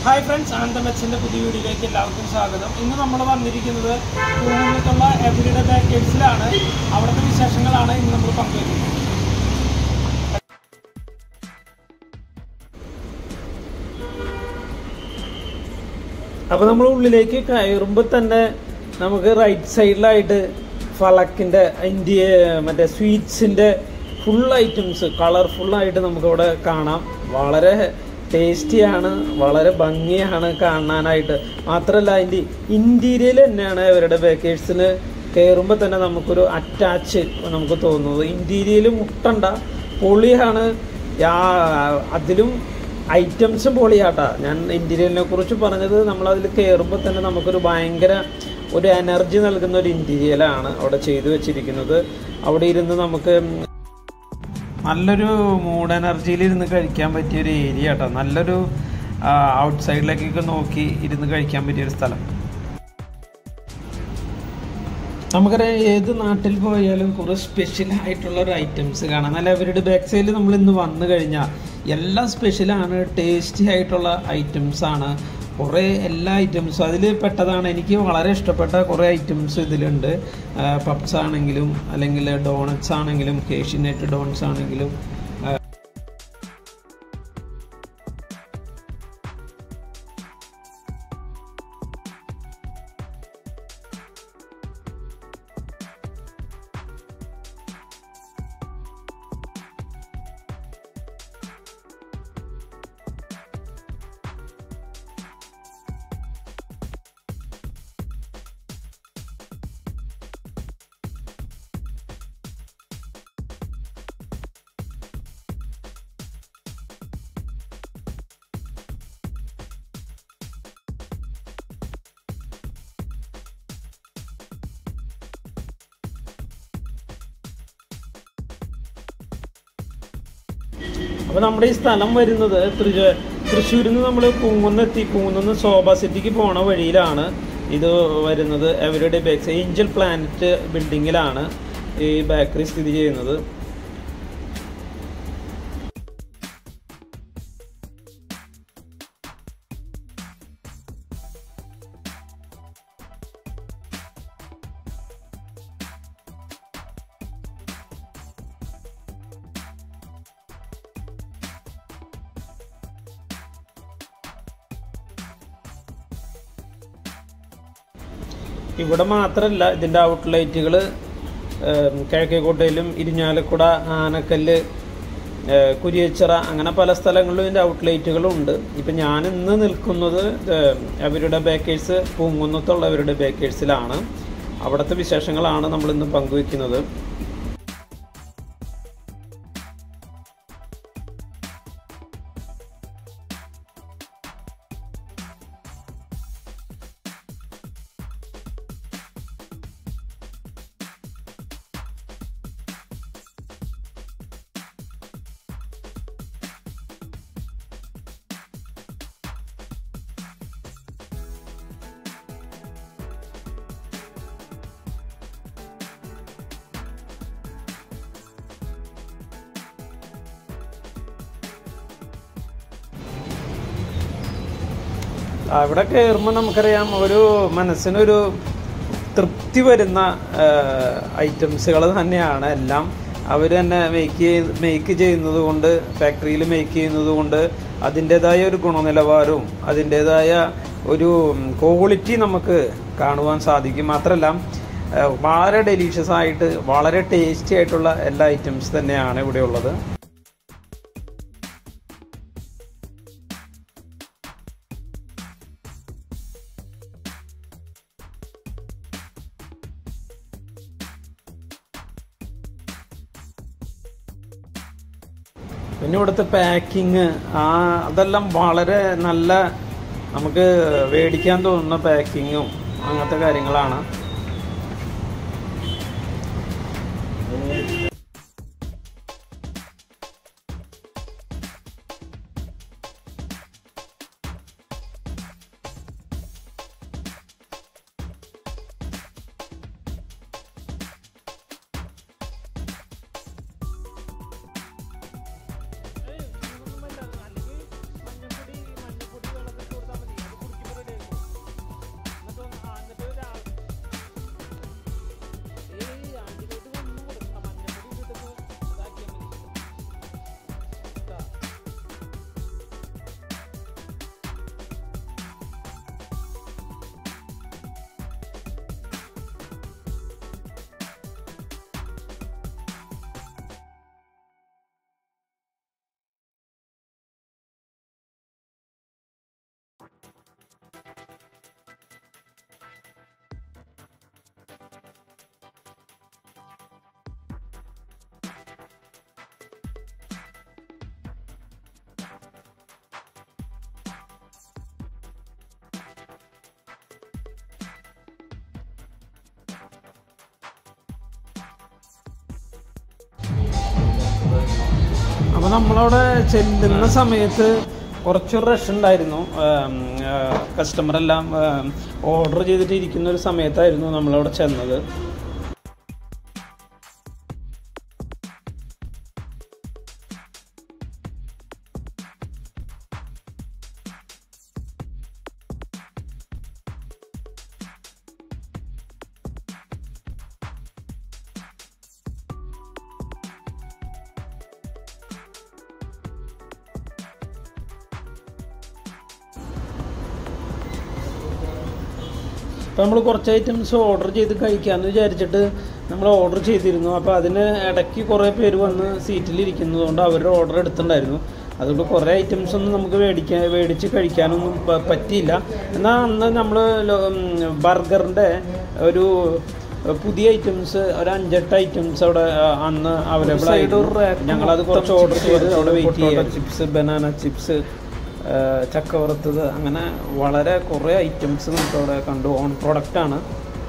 Hi friends ആനന്ദമെച്ചിൻ്റെ പുതിയ വീഡിയോയിലേക്ക് എല്ലാവർക്കും സ്വാഗതം ഇന്ന് നമ്മൾ വന്നിരിക്കുന്നത് പൂങ്കുന്നത്തുള്ള എവരിയുടെ പാക്കേഴ്സിലാണ് അവിടുത്തെ വിശേഷങ്ങളാണ് ഇന്ന് നമ്മൾ പങ്കുവയ്ക്കുന്നത് അപ്പോൾ നമ്മൾ ഉള്ളിലേക്ക് കയറുമ്പോൾ തന്നെ നമുക്ക് റൈറ്റ് സൈഡിലായിട്ട് ഫലക്കിൻ്റെ ഇന്ത്യ മറ്റേ സ്വീറ്റ്സിൻ്റെ ഫുൾ ഐറ്റംസ് കളർഫുള്ളായിട്ട് നമുക്കവിടെ കാണാം വളരെ ടേസ്റ്റിയാണ് വളരെ ഭംഗിയാണ് കാണാനായിട്ട് മാത്രമല്ല അതിൻ്റെ ഇൻറ്റീരിയൽ തന്നെയാണ് അവരുടെ ബേക്കേഴ്സിന് കയറുമ്പോൾ തന്നെ നമുക്കൊരു അറ്റാച്ച് നമുക്ക് തോന്നുന്നത് ഇൻറ്റീരിയൽ മുട്ടണ്ട പൊളിയാണ് യാ- അതിലും ഐറ്റംസും പൊളിയാട്ടാ ഞാൻ ഇൻറ്റീരിയലിനെ കുറിച്ച് പറഞ്ഞത് നമ്മൾ അതിൽ കയറുമ്പോൾ തന്നെ നമുക്കൊരു ഭയങ്കര ഒരു എനർജി നൽകുന്ന ഒരു ഇൻറ്റീരിയലാണ് അവിടെ ചെയ്തു വെച്ചിരിക്കുന്നത് അവിടെ ഇരുന്ന് നമുക്ക് നല്ലൊരു മൂഡ് എനർജിയിൽ ഇരുന്ന് കഴിക്കാൻ പറ്റിയ ഒരു ഏരിയ കേട്ടോ നല്ലൊരു ഔട്ട് സൈഡിലേക്കൊക്കെ നോക്കി ഇരുന്ന് കഴിക്കാൻ പറ്റിയ ഒരു സ്ഥലം നമുക്കറിയാം ഏത് നാട്ടിൽ പോയാലും കുറേ സ്പെഷ്യൽ ആയിട്ടുള്ള ഒരു ഐറ്റംസ് കാണാം നല്ല അവരുടെ ബാക്ക് സൈഡിൽ നമ്മൾ ഇന്ന് വന്നു കഴിഞ്ഞാൽ എല്ലാം സ്പെഷ്യലാണ് ടേസ്റ്റി ആയിട്ടുള്ള ഐറ്റംസ് ആണ് കുറേ എല്ലാ ഐറ്റംസും അതിൽ പെട്ടതാണ് എനിക്ക് വളരെ ഇഷ്ടപ്പെട്ട കുറേ ഐറ്റംസ് ഇതിലുണ്ട് പപ്സ് ആണെങ്കിലും അല്ലെങ്കിൽ ഡോണറ്റ്സ് ആണെങ്കിലും കേഷ്യനെറ്റ് ഡോണറ്റ്സ് ആണെങ്കിലും ആ, അപ്പോൾ നമ്മുടെ ഈ സ്ഥലം വരുന്നത് തൃശ്ശൂ തൃശ്ശൂരിൽ നിന്ന് നമ്മൾ പൂങ്കുന്നെത്തി പൂങ്കുന്ന് ശോഭ സിറ്റിക്ക് പോണ വഴിയിലാണ് ഇത് വരുന്നത് അവരുടെ ബേക്സ് ഏഞ്ചൽ പ്ലാനറ്റ് ബിൽഡിങ്ങിലാണ് ഈ ബേക്കറി സ്ഥിതി ചെയ്യുന്നത് ഇവിടെ മാത്രമല്ല ഇതിൻ്റെ ഔട്ട്ലെറ്റുകൾ കിഴക്കേക്കോട്ടയിലും ഇരിഞ്ഞാലക്കുട ആനക്കല്ല് ഏഹ് കുരിയച്ചിറ അങ്ങനെ പല സ്ഥലങ്ങളിലും ഇതിൻ്റെ ഔട്ട്ലെറ്റുകളുണ്ട് ഇപ്പം ഞാൻ ഇന്ന് നിൽക്കുന്നത് ഏഹ് അവരുടെ ബേക്കേഴ്സ് പൂങ്കുന്നത്തുള്ള അവരുടെ ബേക്കേഴ്സിലാണ് അവിടുത്തെ വിശേഷങ്ങളാണ് നമ്മൾ ഇന്ന് പങ്കുവെക്കുന്നത് അവിടെ കയറുമ്പോൾ നമുക്കറിയാം ഒരു മനസ്സിനൊരു തൃപ്തി വരുന്ന ഐറ്റംസുകൾ തന്നെയാണ് എല്ലാം അവർ തന്നെ മേക്ക് ചെയ്ത് മേക്ക് ചെയ്യുന്നത് കൊണ്ട് ഫാക്ടറിയിൽ മേക്ക് ചെയ്യുന്നത് കൊണ്ട് അതിൻ്റെതായ ഒരു ഗുണനിലവാരവും അതിൻ്റെതായ ഒരു ക്വാളിറ്റി നമുക്ക് കാണുവാൻ സാധിക്കും മാത്രമല്ല ഏഹ് വളരെ ഡെലീഷ്യസ് ആയിട്ട് വളരെ ടേസ്റ്റി ആയിട്ടുള്ള എല്ലാ ഐറ്റംസ് തന്നെയാണ് ഇവിടെ ഉള്ളത് പിന്നെ ഇവിടുത്തെ പാക്കിങ് ആ അതെല്ലാം വളരെ നല്ല നമുക്ക് മേടിക്കാൻ തോന്നുന്ന പാക്കിങ്ങും അങ്ങനത്തെ കാര്യങ്ങളാണ് അപ്പോൾ നമ്മളവിടെ ചെല്ലുന്ന സമയത്ത് കുറച്ചൊരു റഷ് ഉണ്ടായിരുന്നു കസ്റ്റമർ എല്ലാം ഓർഡർ ചെയ്തിട്ട് ഇരിക്കുന്ന ഒരു സമയത്തായിരുന്നു നമ്മളവിടെ ചെന്നത് അപ്പോൾ നമ്മൾ കുറച്ച് ഐറ്റംസ് ഓർഡർ ചെയ്ത് കഴിക്കാമെന്ന് വിചാരിച്ചിട്ട് നമ്മൾ ഓർഡർ ചെയ്തിരുന്നു അപ്പോൾ അതിന് ഇടയ്ക്ക് കുറേ പേര് വന്ന് സീറ്റിലിരിക്കുന്നതുകൊണ്ട് അവരുടെ ഓർഡർ എടുത്തിട്ടുണ്ടായിരുന്നു അതുകൊണ്ട് കുറേ ഐറ്റംസ് ഒന്നും നമുക്ക് മേടിക്കാൻ മേടിച്ച് കഴിക്കാനൊന്നും പ- പറ്റിയില്ല എന്നാൽ അന്ന് നമ്മൾ ബർഗറിൻ്റെ ഒരു പുതിയ ഐറ്റംസ് ഒരു അഞ്ചെട്ട് ഐറ്റംസ് അവിടെ ആ, അന്ന് അവൈലബിൾ ആയിരുന്നു ഞങ്ങളത് കുറച്ച് ഓർഡർ ചെയ്ത് അവിടെ വെയിറ്റ് ചെയ്യാം ചിപ്സ് ബനാന ചിപ്സ് ചക്ക വറുത്തത് അങ്ങനെ വളരെ കുറേ ഐറ്റംസ് നമുക്ക് അവിടെ കണ്ടു ഓൺ പ്രോഡക്റ്റ് ആണ്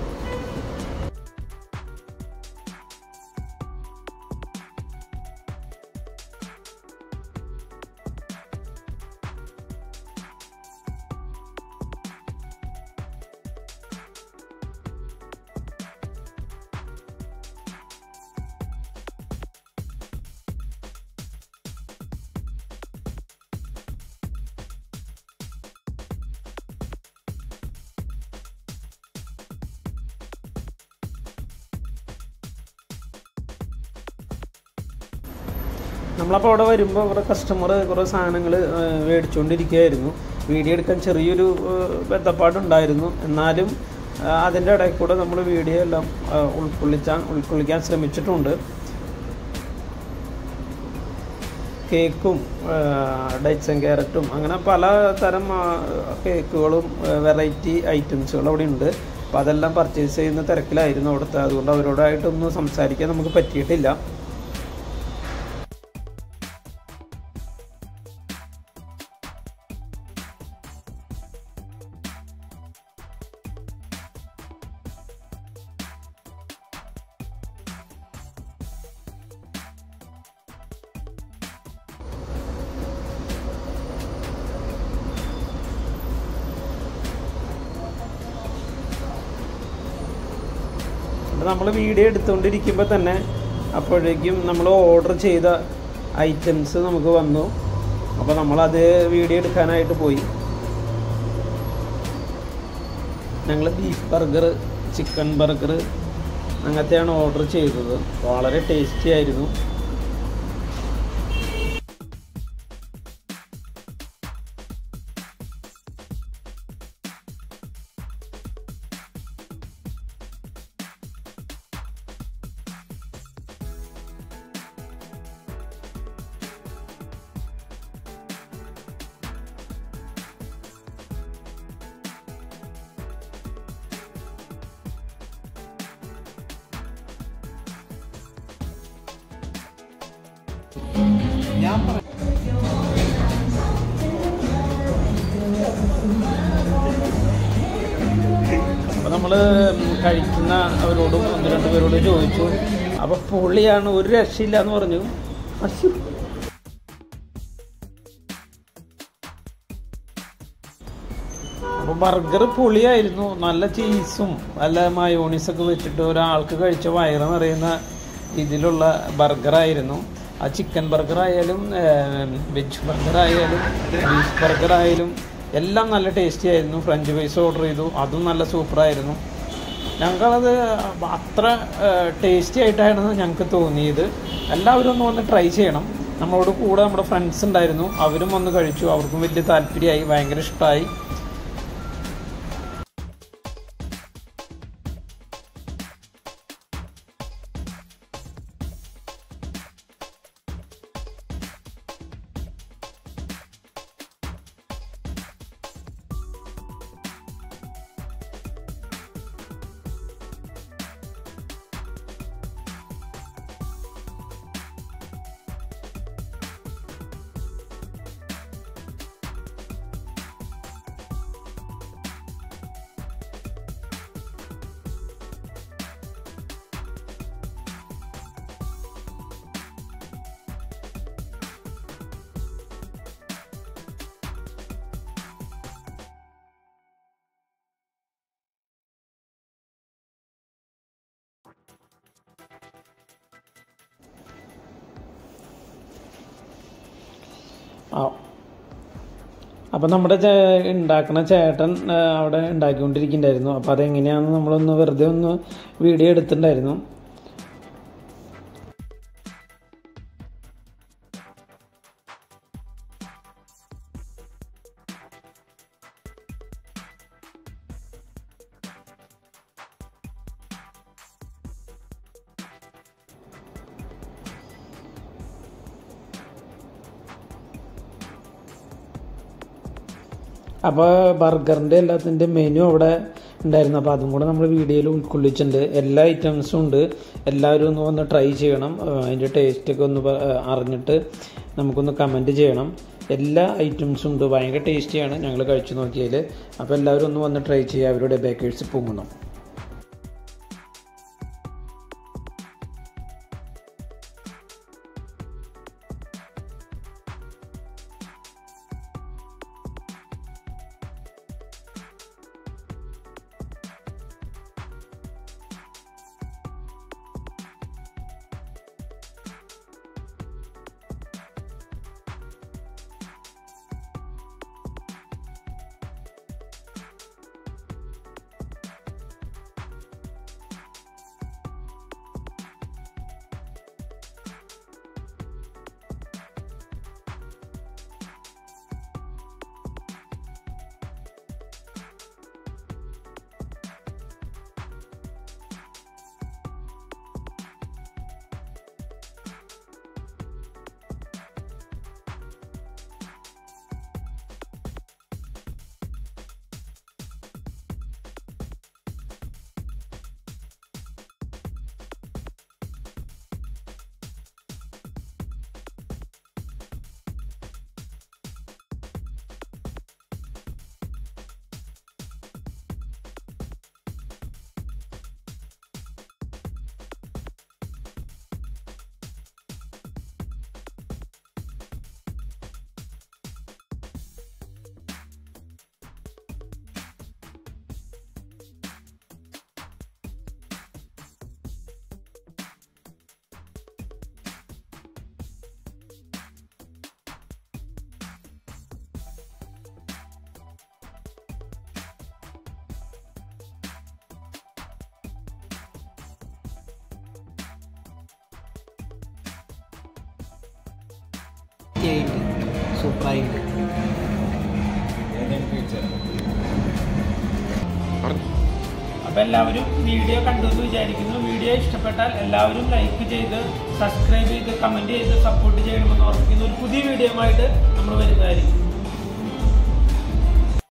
നമ്മളപ്പോൾ അവിടെ വരുമ്പോൾ ഇവിടെ കസ്റ്റമർ കുറേ സാധനങ്ങൾ മേടിച്ചുകൊണ്ടിരിക്കുകയായിരുന്നു വീഡിയോ എടുക്കാൻ ചെറിയൊരു ഏഹ്, ബന്ധപ്പാടുണ്ടായിരുന്നു എന്നാലും ആ, അതിൻ്റെ ഇടയിൽ കൂടെ നമ്മൾ വീഡിയോ എല്ലാം ആ, ഉൾക്കൊള്ളിച്ചാൻ ഉൾക്കൊള്ളിക്കാൻ ശ്രമിച്ചിട്ടുണ്ട് കേക്കും ഡൈറ്റ്സ് ആൻഡ് ക്യാരറ്റും അങ്ങനെ പല തരം ആ, കേക്കുകളും വെറൈറ്റി ഐറ്റംസുകളും അവിടെ ഉണ്ട് അപ്പോൾ അതെല്ലാം പർച്ചേസ് ചെയ്യുന്ന തിരക്കിലായിരുന്നു അവിടുത്തെ അതുകൊണ്ട് അവരോടായിട്ടൊന്നും സംസാരിക്കാൻ നമുക്ക് പറ്റിയിട്ടില്ല നമ്മൾ വീഡിയോ എടുത്തുകൊണ്ടിരിക്കുമ്പോൾ തന്നെ അപ്പോഴേക്കും നമ്മൾ ഓർഡർ ചെയ്ത ഐറ്റംസ് നമുക്ക് വന്നു അപ്പോൾ നമ്മളത് വീഡിയോ എടുക്കാനായിട്ട് പോയി ഞങ്ങൾ ബീഫ് ബർഗർ ചിക്കൻ ബർഗർ അങ്ങനത്തെയാണ് ഓർഡർ ചെയ്തത് വളരെ ടേസ്റ്റി ആയിരുന്നു അപ്പോൾ നമ്മൾ കഴിക്കുന്ന അവരോടും ഒന്ന് രണ്ട് പേരോട് ചോദിച്ചു അപ്പോൾ പൊള്ളിയാണ് ഒരു രക്ഷയില്ല എന്ന് പറഞ്ഞു അശ്ശോ. അപ്പോൾ ബർഗർ പൊളിയായിരുന്നു നല്ല ചീസും നല്ല മയോണീസൊക്കെ വെച്ചിട്ട് ഒരാൾക്ക് കഴിച്ച വയറ് നിറയുന്ന ഇതിലുള്ള ബർഗറായിരുന്നു ആ ചിക്കൻ ബർഗർ ആയാലും വെജ് ബർഗർ ആയാലും ബീഫ് ബർഗർ ആയാലും എല്ലാം നല്ല ടേസ്റ്റി ആയിരുന്നു ഫ്രഞ്ച് ഫ്രൈസ് ഓർഡർ ചെയ്തു അതും നല്ല സൂപ്പറായിരുന്നു ഞങ്ങളത് അത്ര ടേസ്റ്റി ആയിട്ടാണ് ഞങ്ങൾക്ക് തോന്നിയത് എല്ലാവരും ഒന്ന് വന്ന് ട്രൈ ചെയ്യണം നമ്മളോട് കൂടെ നമ്മുടെ ഫ്രണ്ട്സ് ഉണ്ടായിരുന്നു അവരും വന്ന് കഴിച്ചു അവർക്കും വലിയ താല്പര്യമായി ഭയങ്കര ഇഷ്ടമായി ആ അപ്പം നമ്മുടെ ചേ- ഉണ്ടാക്കണ ചേട്ടൻ ആ, അവിടെ ഉണ്ടാക്കിക്കൊണ്ടിരിക്കുന്നുണ്ടായിരുന്നു അപ്പം അതെങ്ങനെയാണെന്ന് നമ്മളൊന്ന് വെറുതെ ഒന്ന് വീഡിയോ എടുത്തിട്ടുണ്ടായിരുന്നു അപ്പോൾ ബർഗറിൻ്റെ എല്ലാത്തിൻ്റെ മെനു അവിടെ ഉണ്ടായിരുന്നു അപ്പോൾ അതും കൂടെ നമ്മൾ വീഡിയോയിൽ ഉൾക്കൊള്ളിച്ചിട്ടുണ്ട് എല്ലാ ഐറ്റംസും ഉണ്ട് എല്ലാവരും ഒന്ന് വന്ന് ട്രൈ ചെയ്യണം ആ, അതിൻ്റെ ടേസ്റ്റൊക്കെ ഒന്ന് പ- ആ, അറിഞ്ഞിട്ട് നമുക്കൊന്ന് കമൻറ്റ് ചെയ്യണം എല്ലാ ഐറ്റംസും ഉണ്ട് ഭയങ്കര ടേസ്റ്റിയാണ് ഞങ്ങൾ കഴിച്ചു നോക്കിയതിൽ അപ്പോൾ എല്ലാവരും ഒന്ന് വന്ന് ട്രൈ ചെയ്യുക അവരുടെ ബേക്കേഴ്സ് പൊങ്ങണം സൂപ്പറായിട്ട് അപ്പോൾ എല്ലാവരും വീഡിയോ കണ്ടു എന്ന് വിചാരിക്കുന്നു വീഡിയോ ഇഷ്ടപ്പെട്ടാൽ എല്ലാവരും ലൈക്ക് ചെയ്ത് സബ്സ്ക്രൈബ് ചെയ്ത് കമൻറ്റ് ചെയ്ത് സപ്പോർട്ട് ചെയ്യണമെന്ന് ഓർമ്മിക്കുന്നു ഒരു പുതിയ വീഡിയോ ആയിട്ട് നമ്മൾ വരുന്നതായിരിക്കും